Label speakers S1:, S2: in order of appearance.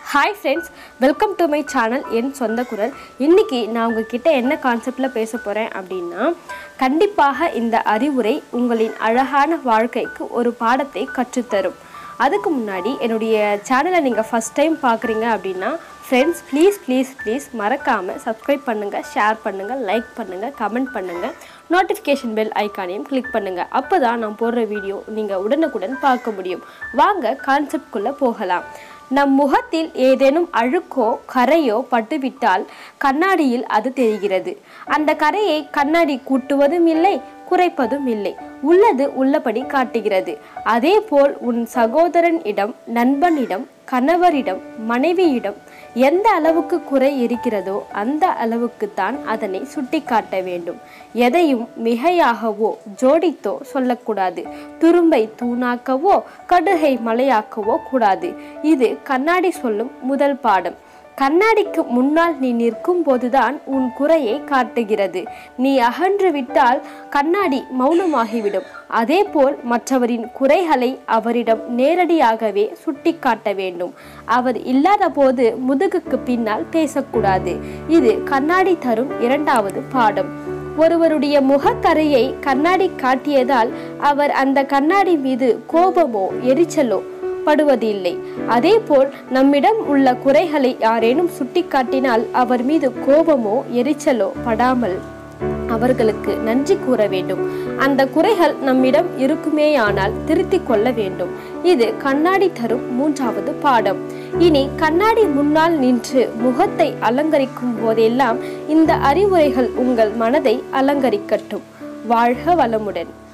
S1: hi friends welcome to my channel என் சொந்த குரல் இன்னைக்கு நான் உங்ககிட்ட என்ன கான்செப்டில் பேச போகிறேன் அப்படின்னா கண்டிப்பாக இந்த அறிவுரை உங்களின் அழகான வாழ்க்கைக்கு ஒரு பாடத்தை கற்றுத்தரும் அதுக்கு முன்னாடி என்னுடைய சேனலை நீங்கள் ஃபஸ்ட் டைம் பார்க்குறீங்க அப்படின்னா ஃப்ரெண்ட்ஸ் ப்ளீஸ் ப்ளீஸ் ப்ளீஸ் மறக்காமல் சப்ஸ்கிரைப் பண்ணுங்கள் ஷேர் பண்ணுங்கள் லைக் பண்ணுங்கள் கமெண்ட் பண்ணுங்கள் நோட்டிஃபிகேஷன் பெல் ஐக்கானையும் கிளிக் பண்ணுங்கள் அப்போ தான் நான் போடுற வீடியோ நீங்கள் உடனுக்குடன் பார்க்க முடியும் வாங்க கான்செப்ட்குள்ளே போகலாம் நம் முகத்தில் ஏதேனும் அழுக்கோ கரையோ பட்டுவிட்டால் கண்ணாடியில் அது தெரிகிறது அந்த கரையை கண்ணாடி கூட்டுவதும் இல்லை குறைப்பதும் இல்லை உள்ளது உள்ளபடி காட்டுகிறது அதேபோல் உன் சகோதரன் இடம் நண்பனிடம் கணவரிடம் மனைவியிடம் எந்த அளவுக்கு குறை இருக்கிறதோ அந்த அளவுக்கு தான் அதனை சுட்டிக்காட்ட வேண்டும் எதையும் மிகையாகவோ ஜோடித்தோ சொல்லக்கூடாது துரும்பை தூணாக்கவோ கடுகை மலையாக்கவோ கூடாது இது கண்ணாடி சொல்லும் முதல் பாடம் கண்ணாடிக்கு முன்னால் நீ நிற்கும் போதுதான் உன் குறையை காட்டுகிறது நீ அகன்று விட்டால் கண்ணாடி மௌனமாகிவிடும் அதேபோல் மற்றவரின் குறைகளை அவரிடம் நேரடியாகவே சுட்டிக்காட்ட வேண்டும் அவர் இல்லாத போது முதுகுக்கு பின்னால் பேசக்கூடாது இது கண்ணாடி தரும் இரண்டாவது பாடம் ஒருவருடைய முகக்கரையை கண்ணாடி காட்டியதால் அவர் அந்த கண்ணாடி மீது கோபமோ எரிச்சலோ படுவதில்லை அதேபோல் நம்மிடம் உள்ள குறைகளை யாரேனும் சுட்டிக்காட்டினால் அவர் மீது கோபமோ எரிச்சலோ படாமல் அவர்களுக்கு நன்றி கூற வேண்டும் அந்த குறைகள் நம்மிடம் இருக்குமேயானால் திருத்திக் கொள்ள வேண்டும் இது கண்ணாடி தரும் மூன்றாவது பாடம் இனி கண்ணாடி முன்னால் நின்று முகத்தை அலங்கரிக்கும் போதெல்லாம் இந்த அறிவுரைகள் உங்கள் மனதை அலங்கரிக்கட்டும் வாழ்க வளமுடன்